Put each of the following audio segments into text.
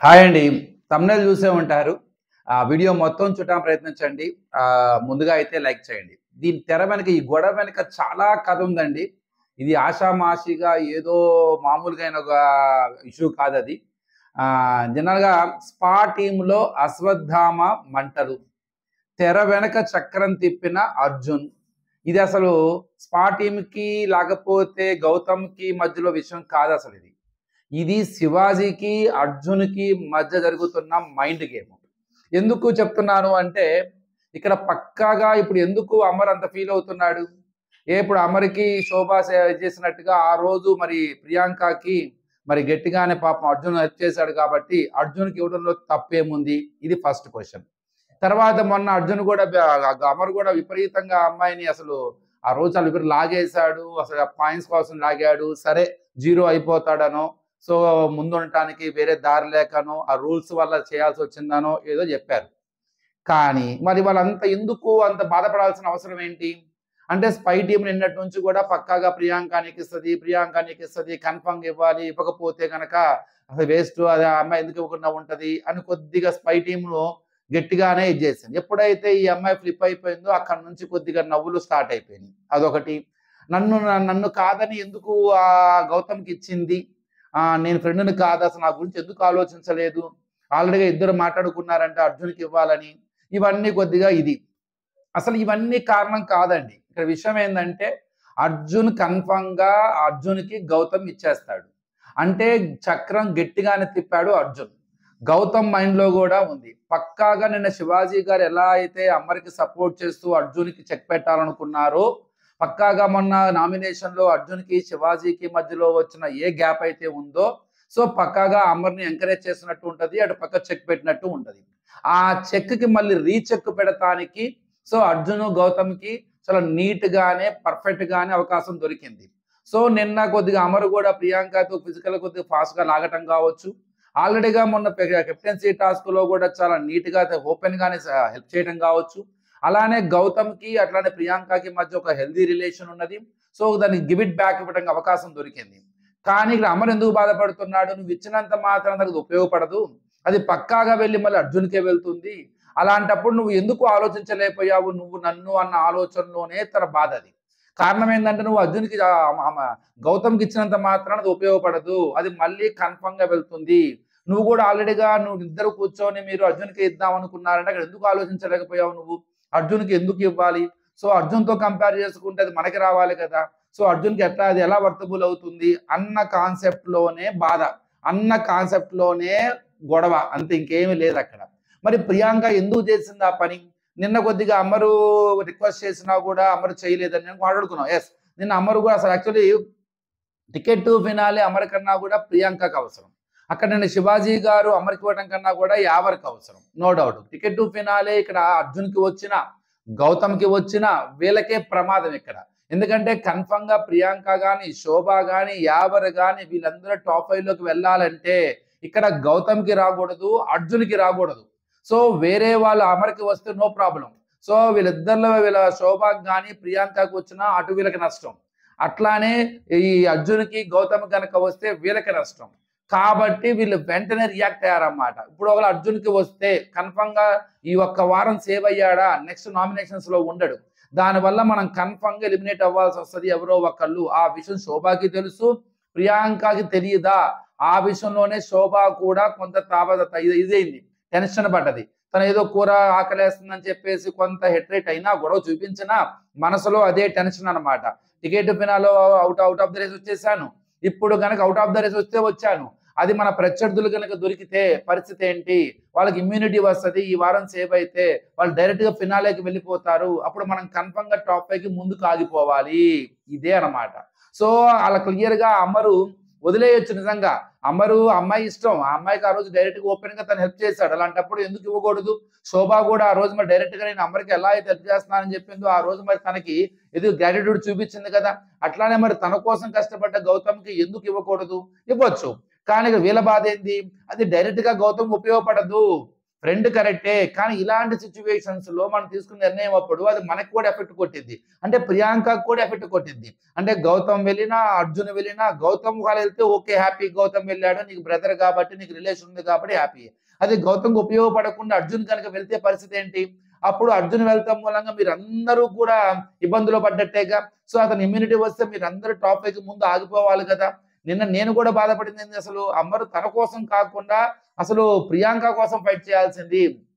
hi అండి thumbnail చూసే ఉంటారు ఆ వీడియో మొత్తం చూడడానికి ప్రయత్నించండి ఆ ముందుగా అయితే లైక్ చేయండి దీని తెర వెనక ఈ గొడవ వెనక చాలా కథ ఉందండి ఇది ఆషామాషిగా ఏదో మామూలుగా అయిన ఒక ఇష్యూ కాదు అది ఆ జనరల్గా స్పా టీంలో అశ్వత్థామ మంటలు తెర వెనక చక్రం తిప్పిన అర్జున్ ఇది అసలు స్పా టీంకి లేకపోతే గౌతమ్కి మధ్యలో విషయం కాదు అసలు ఇది ఇది శివాజీకి అర్జున్కి మధ్య జరుగుతున్న మైండ్ గేమ్ ఎందుకు చెప్తున్నాను అంటే ఇక్కడ పక్కాగా ఇప్పుడు ఎందుకు అమర్ అంత ఫీల్ అవుతున్నాడు ఏ ఇప్పుడు అమర్కి శోభా సే- చేసినట్టుగా ఆ రోజు మరి ప్రియాంకకి మరి గట్టిగానే పాపం అర్జున్ హెల్ప్ చేశాడు కాబట్టి అర్జున్కి ఇవ్వడంలో తప్పేముంది ఇది ఫస్ట్ క్వశ్చన్ తర్వాత మొన్న అర్జున్ కూడా బ- అమర్ కూడా విపరీతంగా ఆ అమ్మాయిని అసలు ఆ రోజు వాళ్ళు విపరీత లాగేశాడు అసలు పాయింట్స్ కోసం లాగాడు సరే జీరో అయిపోతాడనో సో ముందు ఉండటానికి వేరే దారి లేకనో ఆ రూల్స్ వల్ల చేయాల్సి వచ్చిందనో ఏదో చెప్పారు కానీ మరి వాళ్ళంత ఎందుకు అంత బాధపడాల్సిన అవసరం ఏంటి అంటే స్పై టీం నిన్నటి నుంచి కూడా పక్కాగా ప్రియాంకానికి ఇస్తుంది ప్రియాంకానికి ఇస్తుంది కన్ఫర్మ్ ఇవ్వాలి ఇవ్వకపోతే కనుక అసలు వేస్ట్ అది ఆ అమ్మాయి ఎందుకు ఇవ్వకుండా ఉంటది అని కొద్దిగా స్పై టీంను గట్టిగానే ఇది చేసింది ఎప్పుడైతే ఈ అమ్మాయి ఫ్లిప్ అయిపోయిందో అక్కడ నుంచి కొద్దిగా నవ్వులు స్టార్ట్ అయిపోయినాయి అదొకటి నన్ను నన్ను కాదని ఎందుకు ఆ గౌతమ్కి ఇచ్చింది ఆ నేను ఫ్రెండ్ని కాదు అసలు నా గురించి ఎందుకు ఆలోచించలేదు ఆల్రెడీగా ఇద్దరు మాట్లాడుకున్నారంటే అర్జున్కి ఇవ్వాలని ఇవన్నీ కొద్దిగా ఇది అసలు ఇవన్నీ కారణం కాదండి ఇక్కడ విషయం ఏంటంటే అర్జున్ కన్ఫర్మ్ గా అర్జున్కి గౌతమ్ ఇచ్చేస్తాడు అంటే చక్రం గట్టిగానే తిప్పాడు అర్జున్ గౌతమ్ మైండ్ లో కూడా ఉంది పక్కాగా నిన్న శివాజీ గారు ఎలా అయితే అమ్మరికి సపోర్ట్ చేస్తూ అర్జున్కి చెక్ పెట్టాలనుకున్నారో పక్కాగా మొన్న నామినేషన్ లో అర్జున్కి శివాజీకి మధ్యలో వచ్చిన ఏ గ్యాప్ అయితే ఉందో సో పక్కాగా అమర్ని ఎంకరేజ్ చేసినట్టు ఉంటది అటు పక్క చెక్ పెట్టినట్టు ఉంటది ఆ చెక్ కి మళ్ళీ రీచెక్ పెడతానికి సో అర్జున్ గౌతమ్కి చాలా నీట్ గానే పర్ఫెక్ట్ గానే అవకాశం దొరికింది సో నిన్న కొద్దిగా అమర్ కూడా ప్రియాంకతో ఫిజికల్ కొద్దిగా ఫాస్ట్ గా లాగటం కావచ్చు ఆల్రెడీగా మొన్న కెప్టెన్సీ టాస్క్ లో కూడా చాలా నీట్ గా ఓపెన్ గానే హెల్ప్ చేయడం కావచ్చు అలానే గౌతమ్ కి అట్లానే ప్రియాంకకి మధ్య ఒక హెల్దీ రిలేషన్ ఉన్నది సో దానికి గివ్ ఇట్ బ్యాక్ ఇవ్వడానికి అవకాశం దొరికింది కానీ ఇక్కడ అమర్ ఎందుకు బాధపడుతున్నాడు నువ్వు ఇచ్చినంత మాత్రం అది ఉపయోగపడదు అది పక్కాగా వెళ్ళి మళ్ళీ అర్జున్కే వెళ్తుంది అలాంటప్పుడు నువ్వు ఎందుకు ఆలోచించలేకపోయావు నువ్వు నన్ను అన్న ఆలోచనలోనే తన బాధ అది కారణం ఏంటంటే నువ్వు అర్జున్కి ఆ, ఆ, గౌతమ్కి ఇచ్చినంత మాత్రాన అది ఉపయోగపడదు అది మళ్ళీ కన్ఫర్మ్ గా వెళ్తుంది నువ్వు కూడా ఆల్రెడీగా నువ్వు ఇద్దరు కూర్చొని మీరు అర్జున్కి ఇద్దాం అనుకున్నారంటే అక్కడ ఎందుకు ఆలోచించలేకపోయావు నువ్వు అర్జున్కి ఎందుకు ఇవ్వాలి సో అర్జున్తో కంపేర్ చేసుకుంటే అది మనకి రావాలి కదా సో అర్జున్కి ఎట్లా అది ఎలా వర్తబుల్ అవుతుంది అన్న కాన్సెప్ట్ లోనే బాధ అన్న కాన్సెప్ట్ లోనే గొడవ అంతే ఇంకేమీ లేదు అక్కడ మరి ప్రియాంక ఎందుకు చేసింది ఆ పని నిన్న కొద్దిగా అమరు రిక్వెస్ట్ చేసినా కూడా అమరు చేయలేదని నేను మాట్లాడుకున్నాం ఎస్ నిన్న అమరు కూడా అసలు యాక్చువల్లీ టికెట్ ఫినాలే అమర్ కన్నా కూడా ప్రియాంకకు అవసరం అక్కడ నేను శివాజీ గారు అమర్కి ఇవ్వడం కన్నా కూడా యావర్కి అవసరం నో డౌట్ టికెట్ ఫినాలే ఇక్కడ అర్జున్కి వచ్చిన గౌతమ్కి వచ్చిన వీళ్ళకే ప్రమాదం ఇక్కడ ఎందుకంటే కన్ఫర్మ్ గా ప్రియాంక గాని శోభ గాని యావర్ గాని వీళ్ళందరూ టాప్ ఫైవ్ లోకి వెళ్ళాలంటే ఇక్కడ గౌతమ్కి రాకూడదు అర్జున్కి రాకూడదు సో వేరే వాళ్ళు అమర్కి వస్తే నో ప్రాబ్లం సో వీళ్ళిద్దరిలో వీళ్ళ శోభకి కానీ ప్రియాంకకు వచ్చినా అటు వీళ్ళకి నష్టం అట్లానే ఈ అర్జున్కి గౌతమ్ కనుక వస్తే వీళ్ళకి నష్టం కాబట్టి వీళ్ళు వెంటనే రియాక్ట్ అయ్యారన్నమాట ఇప్పుడు ఒకవేళ అర్జున్కి వస్తే కన్ఫర్మ్ గా ఈ ఒక్క వారం సేవ్ అయ్యాడా నెక్స్ట్ నామినేషన్స్ లో ఉండడు దానివల్ల మనం కన్ఫర్మ్ గా ఎలిమినేట్ అవ్వాల్సి వస్తుంది ఎవరో ఒకళ్ళు ఆ విషయం శోభాకి తెలుసు ప్రియాంకకి తెలియదా ఆ విషయంలోనే శోభ కూడా కొంత తాపత ఇదైంది టెన్షన్ పడ్డది తను ఏదో కూర ఆకలేస్తుందని చెప్పేసి కొంత హెట్ రేట్ అయినా గొడవ చూపించినా మనసులో అదే టెన్షన్ అన్నమాట టికెట్ ఫినాలో out out of the race వచ్చేసాను ఇప్పుడు కనుక అవుట్ ఆఫ్ ద రేస్ వస్తే వచ్చాను అది మన ప్రత్యర్థులు కనుక దొరికితే పరిస్థితి ఏంటి వాళ్ళకి ఇమ్యూనిటీ వస్తుంది ఈ వారం సేవ్ అయితే వాళ్ళు డైరెక్ట్ గా ఫినాలేకి వెళ్ళిపోతారు అప్పుడు మనం కన్ఫర్మ్ గా టాప్ ఫైవ్ కి ముందుకు ఆగిపోవాలి ఇదే అన్నమాట సో అలా క్లియర్ గా అమరు వదిలేయొచ్చు నిజంగా అమరు అమ్మాయి ఇష్టం ఆ అమ్మాయికి ఆ రోజు డైరెక్ట్ గా ఓపెన్ గా తను హెల్ప్ చేశాడు అలాంటప్పుడు ఎందుకు ఇవ్వకూడదు శోభ కూడా ఆ రోజు మరి డైరెక్ట్ గా నేను అమ్మరికి ఎలా అయితే హెల్ప్ చేస్తున్నానని చెప్పిందో ఆ రోజు మరి తనకి ఎదుగు గ్రాటిట్యూడ్ చూపించింది కదా అట్లానే మరి తన కోసం కష్టపడ్డ గౌతమ్కి ఎందుకు ఇవ్వకూడదు ఇవ్వచ్చు కానీ ఇక వీళ్ళ బాధ ఏంది అది డైరెక్ట్ గా గౌతమ్ ఉపయోగపడదు ఫ్రెండ్ కరెక్టే కానీ ఇలాంటి సిచ్యువేషన్స్ లో మనం తీసుకున్న నిర్ణయం అప్పుడు అది మనకు కూడా ఎఫెక్ట్ కొట్టింది అంటే ప్రియాంకకు కూడా ఎఫెక్ట్ కొట్టింది అంటే గౌతమ్ వెళ్ళినా అర్జున్ వెళ్ళినా గౌతమ్ వాళ్ళు వెళ్తే ఓకే హ్యాపీ గౌతమ్ వెళ్ళాడు నీకు బ్రదర్ కాబట్టి నీకు రిలేషన్ ఉంది కాబట్టి హ్యాపీ అది గౌతమ్కి ఉపయోగపడకుండా అర్జున్ కనుక వెళ్తే పరిస్థితి ఏంటి అప్పుడు అర్జున్ వెళ్తాం మూలంగా మీరు అందరూ కూడా ఇబ్బందులు పడ్డట్టేగా సో అతను ఇమ్యూనిటీ వస్తే మీరు అందరూ టాప్ కి ముందు ఆగిపోవాలి కదా నిన్న నేను కూడా బాధపడింది ఏంది అసలు అమ్మరు తన కోసం కాకుండా అసలు ప్రియాంక కోసం ఫైట్ చేయాల్సింది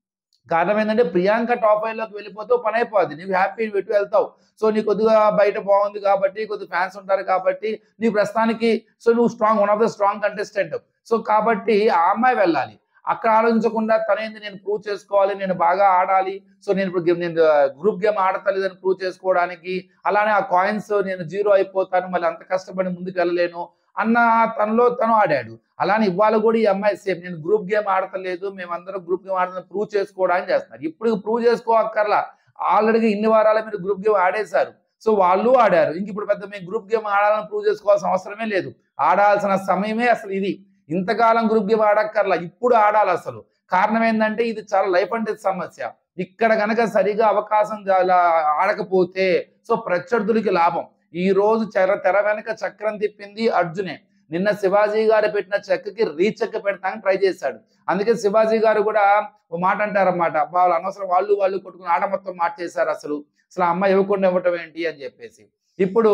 కారణం ఏంటంటే ప్రియాంక టాప్ ఫైవ్ లోకి వెళ్ళిపోతే ఓ పని అయిపోద్ది నీవు హ్యాపీ పెట్టి వెళ్తావు సో నీ కొద్దిగా బయట బాగుంది కాబట్టి కొద్దిగా ఫ్యాన్స్ ఉంటారు కాబట్టి నీ ప్రస్తుతానికి సో నువ్వు strong one of the strong contestant so కాబట్టి ఆ అమ్మాయి వెళ్ళాలి అక్కడ ఆలోచించకుండా తనేంది నేను ప్రూవ్ చేసుకోవాలి నేను బాగా ఆడాలి సో నేను ఇప్పుడు game- నేను గ్రూప్ గేమ్ ఆడతలేదని ప్రూవ్ చేసుకోవడానికి అలానే ఆ కాయిన్స్ నేను జీరో అయిపోతాను మళ్ళీ అంత కష్టపడి ముందుకు వెళ్ళలేను అన్న తనలో తను ఆడాడు అలానే ఇవాళ కూడా ఈ అమ్మాయి సేమ్ నేను గ్రూప్ గేమ్ ఆడతలేదు మేమందరం గ్రూప్ గేమ్ ఆడుతున్నా ప్రూవ్ చేసుకోవడానికి చేస్తున్నారు ఇప్పుడు ప్రూవ్ చేసుకోవక్కర్లా ఆల్రెడీ ఇన్ని వారాలు మీరు గ్రూప్ గేమ్ ఆడేశారు సో వాళ్ళు ఆడారు ఇంక ఇప్పుడు పెద్ద మేము గ్రూప్ గేమ్ ఆడాలని ప్రూవ్ చేసుకోవాల్సిన అవసరమే లేదు ఆడాల్సిన సమయమే అసలు ఇది ఇంతకాలం గ్రూప్ గేమ్ ఆడక్కర్లా ఇప్పుడు ఆడాలి అసలు కారణం ఏంటంటే ఇది చాలా లైఫ్ అండ్ డెత్ సమస్య ఇక్కడ కనుక సరిగా అవకాశం జా- ఆడకపోతే సో ప్రత్యర్థులకి లాభం ఈ రోజు చెర తెర వెనక చక్రం తిప్పింది అర్జునే నిన్న శివాజీ గారు పెట్టిన చెక్కకి రీచెక్ పెడతానికి ట్రై చేశాడు అందుకే శివాజీ గారు కూడా ఓ మాట అంటారన్నమాట వాళ్ళు అనవసరం వాళ్ళు వాళ్ళు కొట్టుకుని ఆట మొత్తం మార్చేశారు అసలు అసలు ఆ అమ్మాయి ఇవ్వకుండా ఇవ్వటం ఏంటి అని చెప్పేసి ఇప్పుడు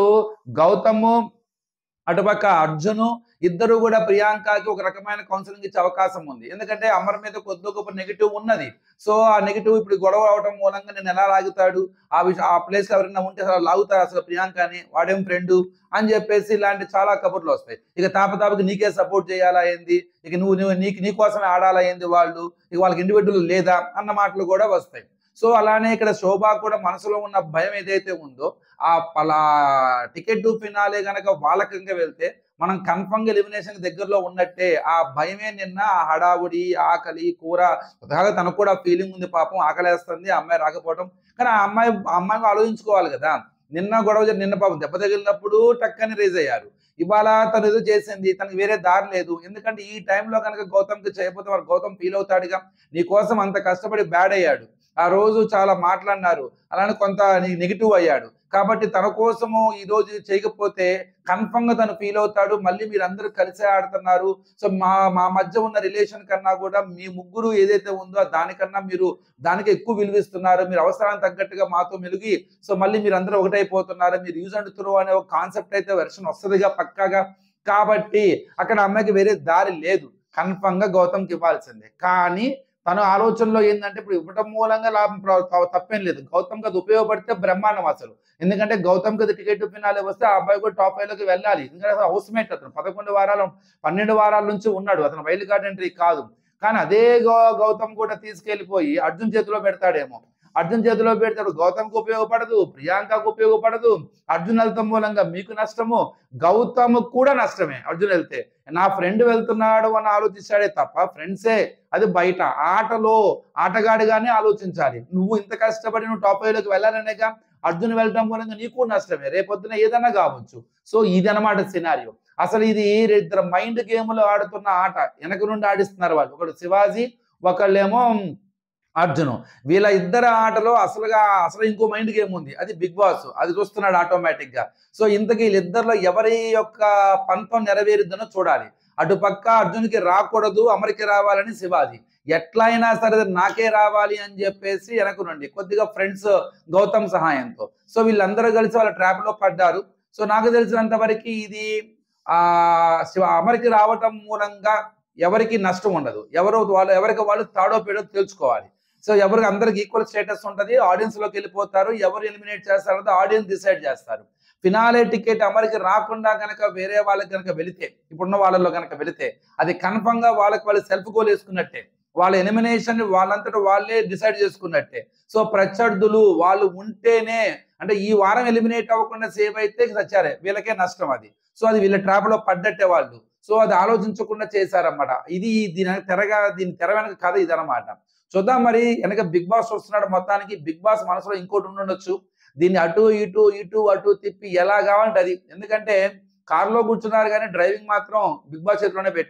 గౌతము అటుపక్క అర్జును ఇద్దరు కూడా ప్రియాంకకి ఒక రకమైన కౌన్సిలింగ్ ఇచ్చే అవకాశం ఉంది ఎందుకంటే అమర్ మీద కొద్ది గొప్ప నెగిటివ్ ఉన్నది సో ఆ నెగిటివ్ ఇప్పుడు గొడవ అవడం మూలంగా నేను ఎలా లాగుతాడు ఆ విషయం ఆ ప్లేస్ ఎవరైనా ఉంటే అసలు లాగుతారు అసలు ప్రియాంకని వాడేం ఫ్రెండ్ అని చెప్పేసి ఇలాంటి చాలా కబుర్లు వస్తాయి ఇక తాపతాపకి నీకే సపోర్ట్ చేయాలా ఏంది ఇక నువ్వు నువ్వు నీకు నీ కోసమే ఆడాలా ఏంది వాళ్ళు ఇక వాళ్ళకి ఇండివిజువల్ లేదా అన్న మాటలు కూడా వస్తాయి సో అలానే ఇక్కడ శోభ కూడా మనసులో ఉన్న భయం ఏదైతే ఉందో ఆ పలా టికెట్ ఫినాలే గనక వాళ్ళకంగా వెళ్తే మనం కన్ఫర్మ్ గా ఎలిమినేషన్ దగ్గరలో ఉన్నట్టే ఆ భయమే నిన్న ఆ హడావుడి ఆకలి కూర స్వతహాగా తనకు కూడా ఫీలింగ్ ఉంది పాపం ఆకలేస్తుంది ఆ అమ్మాయి రాకపోవడం కానీ ఆ అమ్మాయి ఆ అమ్మాయి ఆలోచించుకోవాలి కదా నిన్న గొడవ జరిగి- నిన్న పాపం దెబ్బ తగిలినప్పుడు టక్కని రేజ్ అయ్యారు ఇవాళ తను ఏదో చేసింది తనకి వేరే దారి లేదు ఎందుకంటే ఈ టైంలో కనుక గౌతమ్కి చేయకపోతే మరి గౌతమ్ ఫీల్ అవుతాడుగా నీ కోసం అంత కష్టపడి బ్యాడ్ అయ్యాడు ఆ రోజు చాలా మాట్లాడినారు అలానే కొంత నెగిటివ్ అయ్యాడు కాబట్టి తన కోసము ఈ రోజు చేయకపోతే కన్ఫర్మ్ గా తను ఫీల్ అవుతాడు మళ్ళీ మీరు అందరూ కలిసే ఆడుతున్నారు సో మా మా మధ్య ఉన్న రిలేషన్ కన్నా కూడా మీ ముగ్గురు ఏదైతే ఉందో దానికన్నా మీరు దానికి ఎక్కువ విలువిస్తున్నారు మీరు అవసరానికి తగ్గట్టుగా మాతో మెలిగి సో మళ్ళీ మీరు అందరూ ఒకటైపోతున్నారు మీరు యూజ్ అండ్ త్రూ అనే ఒక కాన్సెప్ట్ అయితే వెర్షన్ వస్తుందిగా పక్కాగా కాబట్టి అక్కడ అమ్మాయికి వేరే దారి లేదు కన్ఫర్మ్ గా గౌతమ్కి ఇవ్వాల్సిందే కానీ తన ఆలోచనలో ఏంటంటే ఇప్పుడు ఇవ్వటం మూలంగా లాభం ప్ర- త- తప్పేం లేదు గౌతమ్కి అది ఉపయోగపడితే బ్రహ్మాండం అసలు ఎందుకంటే గౌతమ్కి అది టికెట్ ఫినాలే వస్తే ఆ అబ్బాయి కూడా టాప్ ఫైవ్ లోకి వెళ్ళాలి ఎందుకంటే అసలు హౌస్ మేట్ అతను పదకొండు వారాలు పన్నెండు వారాల నుంచి ఉన్నాడు అతను వైల్డ్ కార్డ్ ఎంట్రీ కాదు కానీ అదే గౌ- గౌతమ్ కూడా తీసుకెళ్లిపోయి అర్జున్ చేతిలో పెడతాడేమో అర్జున్ చేతిలో పెడతాడు గౌతమ్కి ఉపయోగపడదు ప్రియాంకకు ఉపయోగపడదు అర్జున్ వెళ్తాం మూలంగా మీకు నష్టము గౌతమ్ కూడా నష్టమే అర్జున్ వెళ్తే నా ఫ్రెండ్ వెళ్తున్నాడు అని ఆలోచించాడే తప్ప ఫ్రెండ్సే అది బయట ఆటలో ఆటగాడిగానే ఆలోచించాలి నువ్వు ఇంత కష్టపడి నువ్వు టాప్ లోకి వెళ్ళాలనేగా అర్జున్ వెళ్ళడం మూలంగా నీకు నష్టమే రేపొద్దున ఏదైనా కావచ్చు సో ఇది అనమాట సినారియో అసలు ఇది ఇద్దరు మైండ్ గేమ్లో ఆడుతున్న ఆట వెనక నుండి ఆడిస్తున్నారు వాళ్ళు ఒకడు శివాజీ ఒకళ్ళేమో అర్జును వీళ్ళ ఇద్దరు ఆటలో అసలుగా అసలు ఇంకో మైండ్ గేమ్ ఉంది అది బిగ్ బాస్ అది చూస్తున్నాడు ఆటోమేటిక్ గా సో ఇంతకీ వీళ్ళిద్దరిలో ఎవరి యొక్క పంతం నెరవేరుద్దనో చూడాలి అటు పక్క అర్జున్కి రాకూడదు అమరికి రావాలని శివాజీ ఎట్లా అయినా సరే నాకే రావాలి అని చెప్పేసి వెనక నుండి కొద్దిగా ఫ్రెండ్స్ గౌతమ్ సహాయంతో సో వీళ్ళందరూ కలిసి వాళ్ళ ట్రాప్ లో పడ్డారు సో నాకు తెలిసినంత వరకు ఇది ఆ శివ అమరికి రావటం మూలంగా ఎవరికి నష్టం ఉండదు ఎవరు వాళ్ళు ఎవరికి వాళ్ళు తాడో పేడో తెలుసుకోవాలి సో ఎవరికి అందరికి ఈక్వల్ స్టేటస్ ఉంటుంది ఆడియన్స్ లోకి వెళ్ళిపోతారు ఎవరు ఎలిమినేట్ చేస్తారో ఆడియన్స్ డిసైడ్ చేస్తారు ఫినాలే టికెట్ అమరికి రాకుండా కనుక వేరే వాళ్ళకి కనుక వెళితే ఇప్పుడున్న వాళ్ళలో కనుక వెళితే అది కన్ఫర్మ్ గా వాళ్ళకి వాళ్ళు సెల్ఫ్ గోల్ వేసుకున్నట్టే వాళ్ళ ఎలిమినేషన్ వాళ్ళంతటా వాళ్ళే డిసైడ్ చేసుకున్నట్టే సో ప్రత్యర్థులు వాళ్ళు ఉంటేనే అంటే ఈ వారం ఎలిమినేట్ అవ్వకుండా సేవ్ అయితే సచ్చారే వీళ్ళకే నష్టం అది సో అది వీళ్ళ ట్రాప్ లో పడ్డట్టే వాళ్ళు సో అది ఆలోచించకుండా చేశారన్నమాట ఇది దీని వెనక తెరగా దీని తెర వెనక కథ ఇదనమాట చూద్దాం మరి వెనక బిగ్ బాస్ వస్తున్నాడు మొత్తానికి బిగ్ బాస్ మనసులో ఇంకోటి ఉండొచ్చు దీన్ని అటు ఇటు ఇటు అటు తిప్పి ఎలా కావాలంటే అది ఎందుకంటే కారులో కూర్చున్నారు కానీ డ్రైవింగ్ మాత్రం బిగ్ బాస్ చేతిలోనే పెట్టాడు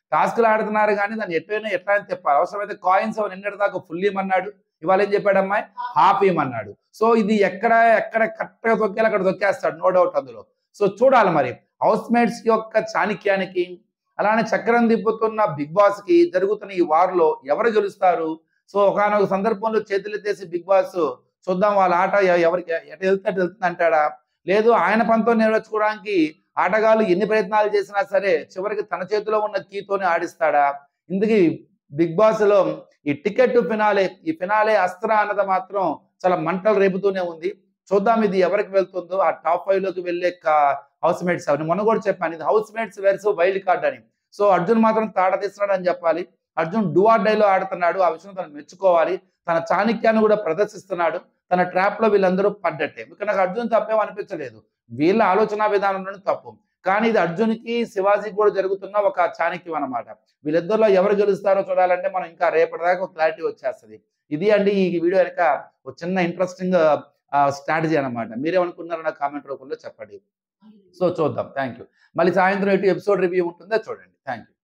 టాస్క్లు ఆడుతున్నారు కానీ దాన్ని ఎట్లయినా ఎట్లా అని చెప్పాలి అవసరమైతే కాయిన్స్ నిన్నటి దాకా ఫుల్ ఇమ్మన్నాడు ఇవాళ ఏం చెప్పాడు అమ్మాయి హాఫ్ ఇమ్మన్నాడు సో ఇది ఎక్కడ ఎక్కడ కరెక్ట్గా తొక్కేలా అక్కడ తొక్కేస్తాడు నో డౌట్ అందులో సో చూడాలి మరి హౌస్ మేట్స్ యొక్క చాణక్యానికి అలానే చక్రం తిప్పుతున్న బిగ్ బాస్ కి జరుగుతున్న ఈ వార్లో ఎవరు గెలుస్తారు సో ఒకనొక సందర్భంలో చేతులెత్తేసి బిగ్ బాస్ చూద్దాం వాళ్ళ ఆట ఎ- ఎవరికి ఎట వెళ్తే అటు వెళ్తుంది అంటాడా లేదు ఆయన పనితో నెరవేర్చుకోవడానికి ఆటగాళ్ళు ఎన్ని ప్రయత్నాలు చేసినా సరే చివరికి తన చేతిలో ఉన్న కీతోనే ఆడిస్తాడా ఇందుకు బిగ్ బాస్ లో ఈ టికెట్ ఫినాలే ఈ ఫినాలే అస్త్ర అన్నది మాత్రం చాలా మంటలు రేపుతూనే ఉంది చూద్దాం ఇది ఎవరికి వెళ్తుందో ఆ టాప్ ఫైవ్ లోకి వెళ్ళే హౌస్ మేట్స్ అని మొన్న కూడా చెప్పాను ఇది housemates versus wild card అని సో అర్జున్ మాత్రం తాడ తీస్తున్నాడు అని చెప్పాలి అర్జున్ డూఆర్ డైలో ఆడుతున్నాడు ఆ విషయం తను మెచ్చుకోవాలి తన చాణక్యాన్ని కూడా ప్రదర్శిస్తున్నాడు తన ట్రాప్ లో వీళ్ళందరూ పడ్డట్టే ఇక్కడ నాకు అర్జున్ తప్పేం అనిపించలేదు వీళ్ళ ఆలోచన విధానంలోనే తప్పు కానీ ఇది అర్జున్కి శివాజీకి కూడా జరుగుతున్న ఒక చాణక్యం అన్నమాట వీళ్ళిద్దరిలో ఎవరు గెలుస్తారో చూడాలంటే మనం ఇంకా రేపటిదాకా ఒక క్లారిటీ వచ్చేస్తుంది ఇది అండి ఈ వీడియో వెనక ఒక చిన్న ఇంట్రెస్టింగ్ స్ట్రాటజీ అన్నమాట మీరేమనుకున్నారో నాకు కామెంట్ రూపంలో చెప్పండి సో చూద్దాం థ్యాంక్ యూ మళ్ళీ సాయంత్రం ఎటు ఎపిసోడ్ రివ్యూ ఉంటుందో చూడండి థ్యాంక్ యూ